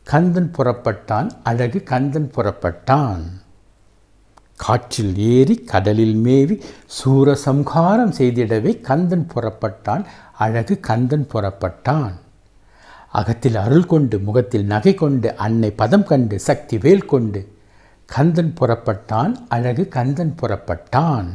கந்தன் புறப்பட்டான் அழகு கந்தன் புறப்பட்டான் காற்றில் ஏறி கடலில் மேவி சூரசம்ஹாரம் செய்திடவே கந்தன் புறப்பட்டான் அழகு கந்தன் புறப்பட்டான் அகத்தில் அருள் கொண்டு முகத்தில் நகை கொண்டு அன்னை பதம் கண்டு சக்தி வேல் கொண்டு கந்தன் புறப்பட்டான் அழகு கந்தன் புறப்பட்டான்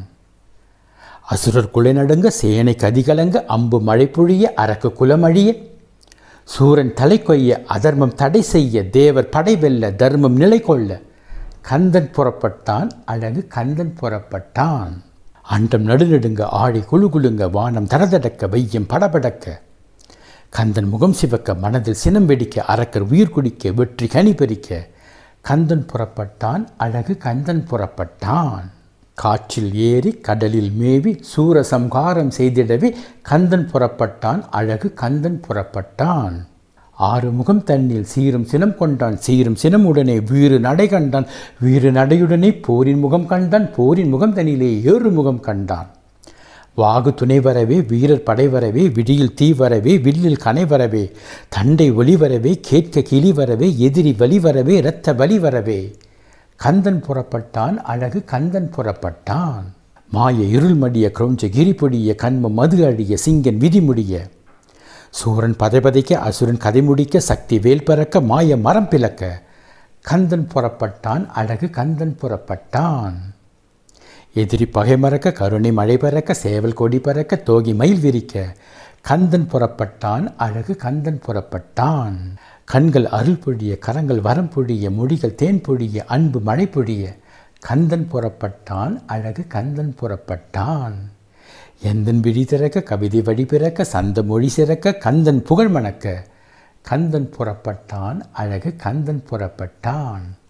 அசுரர் குலை நடுங்க சேனை கதிகலங்க அம்பு மழை பொழிய அரக்கு குலமழிய சூரன் தலை கொய்ய அதர்மம் தடை செய்ய தேவர் படை வெல்ல தர்மம் நிலை கொள்ள கந்தன் புறப்பட்டான் அழகு கந்தன் புறப்பட்டான் அண்டம் நடுநடுங்க ஆடி குழு குலுங்க வானம் தடதடக்க வையம் படபடக்க கந்தன் முகம் சிவக்க மனதில் சினம் வெடிக்க அரக்கர் உயிர் குடிக்க வெற்றி கனி பறிக்க கந்தன் புறப்பட்டான் அழகு கந்தன் புறப்பட்டான் காற்றில் ஏறி கடலில் மேவி சூரசம்ஹாரம் செய்திடவே கந்தன் புறப்பட்டான் அழகு கந்தன் புறப்பட்டான் ஆறு முகம் தன்னில் சீரும் சினம் கொண்டான் சீரும் சினமுடனே வீறு நடை கண்டான் வீறு நடையுடனே போரின் முகம் கண்டான் போரின் முகம் தன்னிலே ஏறு முகம் கண்டான் வாகு துணை வரவே வீரர் படை வரவே விடியில் தீ வரவே வில்லில் கனை வரவே தண்டை ஒளி வரவே கேட்க கிளி வரவே எதிரி வலி வரவே இரத்த வலி வரவே கந்தன் புறப்பட்டான் அழகு கந்தன் புறப்பட்டான் மாய இருள் மடிய கிரௌஞ்ச கிரிபொடிய கண்ம மது அழிய சிங்கன் விதி முடிய சூரன் பதைபதைக்க அசுரன் கதை முடிக்க சக்தி வேல் பறக்க மாய மரம் பிளக்க கந்தன் புறப்பட்டான் அழகு கந்தன் புறப்பட்டான் எதிரி பகை மறக்க கருணை மழை பறக்க சேவல் கொடி பறக்க தோகி மயில் விரிக்க கந்தன் புறப்பட்டான் அழகு கந்தன் புறப்பட்டான் கண்கள் அருள் பொழிய கரங்கள் வரம் பொழிய மொழிகள் தேன் பொழிய அன்பு மழை பொழிய கந்தன் புறப்பட்டான் அழகு கந்தன் புறப்பட்டான் எந்தன் விழி திறக்க கவிதை வழி பிறக்க சந்த மொழி சிறக்க கந்தன் புகழ் மணக்க கந்தன் புறப்பட்டான் அழகு கந்தன் புறப்பட்டான்